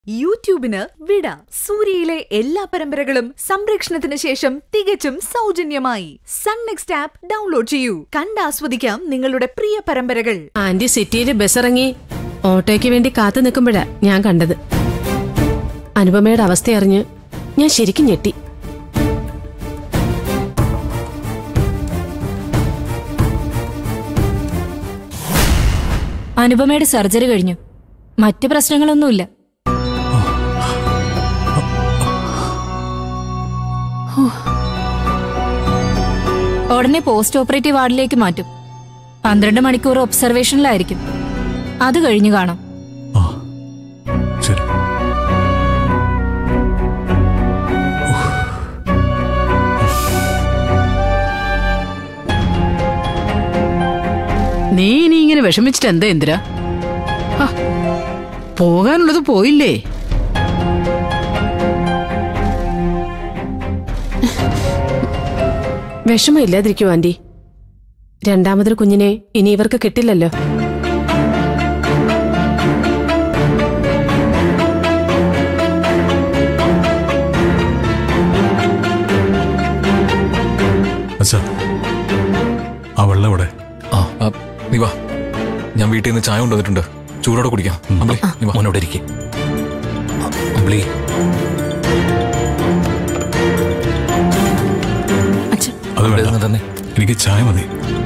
യൂട്യൂബിന് വിട സൂര്യയിലെ എല്ലാ പരമ്പരകളും സംരക്ഷണത്തിന് ശേഷം തികച്ചും സൗജന്യമായി സൺ നെക്സ്റ്റ് ആപ്പ് ഡൗൺലോഡ് ചെയ്യൂ കണ്ടാസ്വദിക്കാം നിങ്ങളുടെ പ്രിയ പരമ്പരകൾ ആന്റി സിറ്റിയിൽ ബസ് ഇറങ്ങി ഓട്ടോയ്ക്ക് വേണ്ടി കാത്തു നിൽക്കുമ്പോഴാ ഞാൻ കണ്ടത് അനുപമയുടെ അവസ്ഥയറിഞ്ഞ് ഞാൻ ശരിക്കും ഞെട്ടി അനുപമയുടെ സർജറി കഴിഞ്ഞു മറ്റ് പ്രശ്നങ്ങളൊന്നുമില്ല ഹോ. ഉടനെ പോസ്റ്റ് ഓപ്പറേറ്റീവ് വാർഡിലേക്ക് മാറ്റും പന്ത്രണ്ട് മണിക്കൂർ ഒബ്സർവേഷനിലായിരിക്കും അത് കഴിഞ്ഞു കാണാം ആ ശരി നീ ഇനി ഇങ്ങനെ വിഷമിച്ചിട്ട് എന്താ എന്തിരാ ഹ, പോകാനുള്ളത് പോയില്ലേ വിഷമം ഇല്ലാതിരിക്കൂ ആന്റി രണ്ടാമതൊരു കുഞ്ഞിനെ ഇനി ഇവർക്ക് കിട്ടില്ലല്ലോ അച്ഛാ ആ വെള്ളം എവിടെ ആ ആ, നീ വാ ഞാൻ വീട്ടിൽ നിന്ന് ചായ കൊണ്ടുവന്നിട്ടുണ്ട് ചൂടോടെ കുടിക്കാം അമ്പിളി നീ വാ മോനോടെ ഇരിക്കെ അമ്പിളി അത് ഇവിടെ വേണ്ട ഇരുന്ന് തന്നെ എനിക്ക് ചായ മതി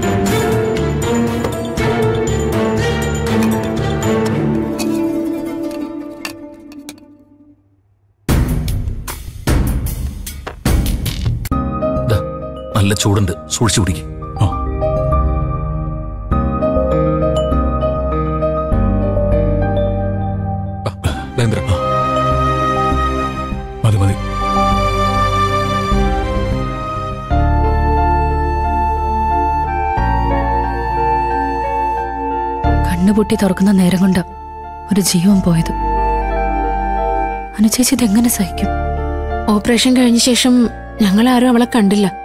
ദാ, നല്ല ചൂടുണ്ട് സൂക്ഷിച്ചു കുടിക്ക് ആ ആ, ലേന്ദ്ര മതി മതി കണ്ണുപൊട്ടി തുറക്കുന്ന നേരം കൊണ്ട് ഒരു ജീവൻ പോയത് അനുചേച്ചി ഇതെങ്ങനെ സഹിക്കും ഓപ്പറേഷൻ കഴിഞ്ഞ ശേഷം ഞങ്ങൾ ആരും അവളെ കണ്ടില്ല